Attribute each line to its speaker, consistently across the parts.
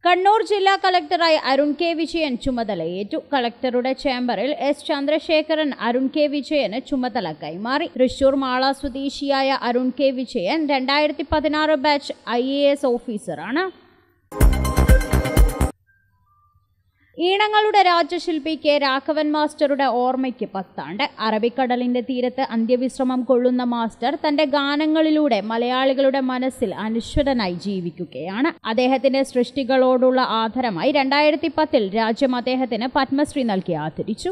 Speaker 1: കണ്ണൂർ ജില്ലാ കളക്ടറായി അരുൺ കെ വിജയൻ ചുമതലയേറ്റു കളക്ടറുടെ ചേംബറിൽ എസ് ചന്ദ്രശേഖരൻ അരുൺ കെ വിജയന് ചുമതല കൈമാറി തൃശൂർ മാള സ്വദേശിയായ അരുൺ കെ വിജയൻ രണ്ടായിരത്തി പതിനാറ് ബാച്ച് ഐ എ എസ് ഓഫീസറാണ് ഈണങ്ങളുടെ രാജശില്പി കെ രാഘവൻ മാസ്റ്ററുടെ ഓർമ്മയ്ക്ക് പത്താണ്ട് അറബിക്കടലിന്റെ തീരത്ത് അന്ത്യവിശ്രമം കൊള്ളുന്ന മാസ്റ്റർ തന്റെ ഗാനങ്ങളിലൂടെ മലയാളികളുടെ മനസ്സിൽ അനശ്വരനായി ജീവിക്കുകയാണ് അദ്ദേഹത്തിന്റെ സൃഷ്ടികളോടുള്ള ആദരമായി രണ്ടായിരത്തി പത്തിൽ രാജ്യം അദ്ദേഹത്തിന് പത്മശ്രീ നൽകി ആദരിച്ചു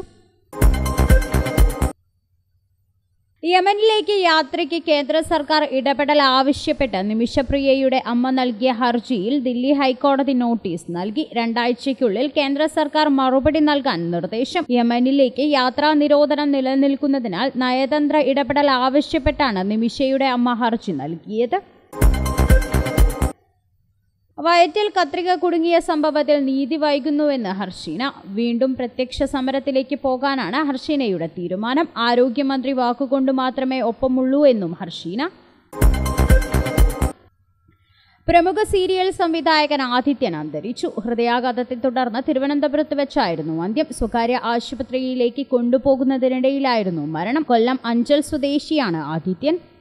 Speaker 1: യമനിലേക്ക് യാത്രയ്ക്ക് കേന്ദ്ര സർക്കാർ ഇടപെടൽ ആവശ്യപ്പെട്ട് നിമിഷപ്രിയയുടെ അമ്മ നൽകിയ ഹർജിയിൽ ദില്ലി ഹൈക്കോടതി നോട്ടീസ് നൽകി രണ്ടാഴ്ചയ്ക്കുള്ളിൽ കേന്ദ്ര സർക്കാർ മറുപടി നൽകാൻ നിർദ്ദേശം യമനിലേക്ക് യാത്രാ നിരോധനം നിലനിൽക്കുന്നതിനാൽ നയതന്ത്ര ഇടപെടൽ ആവശ്യപ്പെട്ടാണ് നിമിഷയുടെ അമ്മ ഹർജി നൽകിയത് വയറ്റിൽ കത്രിക കുടുങ്ങിയ സംഭവത്തിൽ നീതി വൈകുന്നുവെന്ന് ഹർഷീന വീണ്ടും പ്രത്യക്ഷ സമരത്തിലേക്ക് പോകാനാണ് ഹർഷീനയുടെ തീരുമാനം ആരോഗ്യമന്ത്രി വാക്കുകൊണ്ട് മാത്രമേ ഒപ്പമുള്ളൂ എന്നും ഹർഷീന പ്രമുഖ സീരിയൽ സംവിധായകൻ ആദിത്യൻ അന്തരിച്ചു ഹൃദയാഘാതത്തെ തുടർന്ന് തിരുവനന്തപുരത്ത് വെച്ചായിരുന്നു അന്ത്യം സ്വകാര്യ ആശുപത്രിയിലേക്ക് കൊണ്ടുപോകുന്നതിനിടയിലായിരുന്നു മരണം കൊല്ലം അഞ്ചൽ സ്വദേശിയാണ് ആദിത്യൻ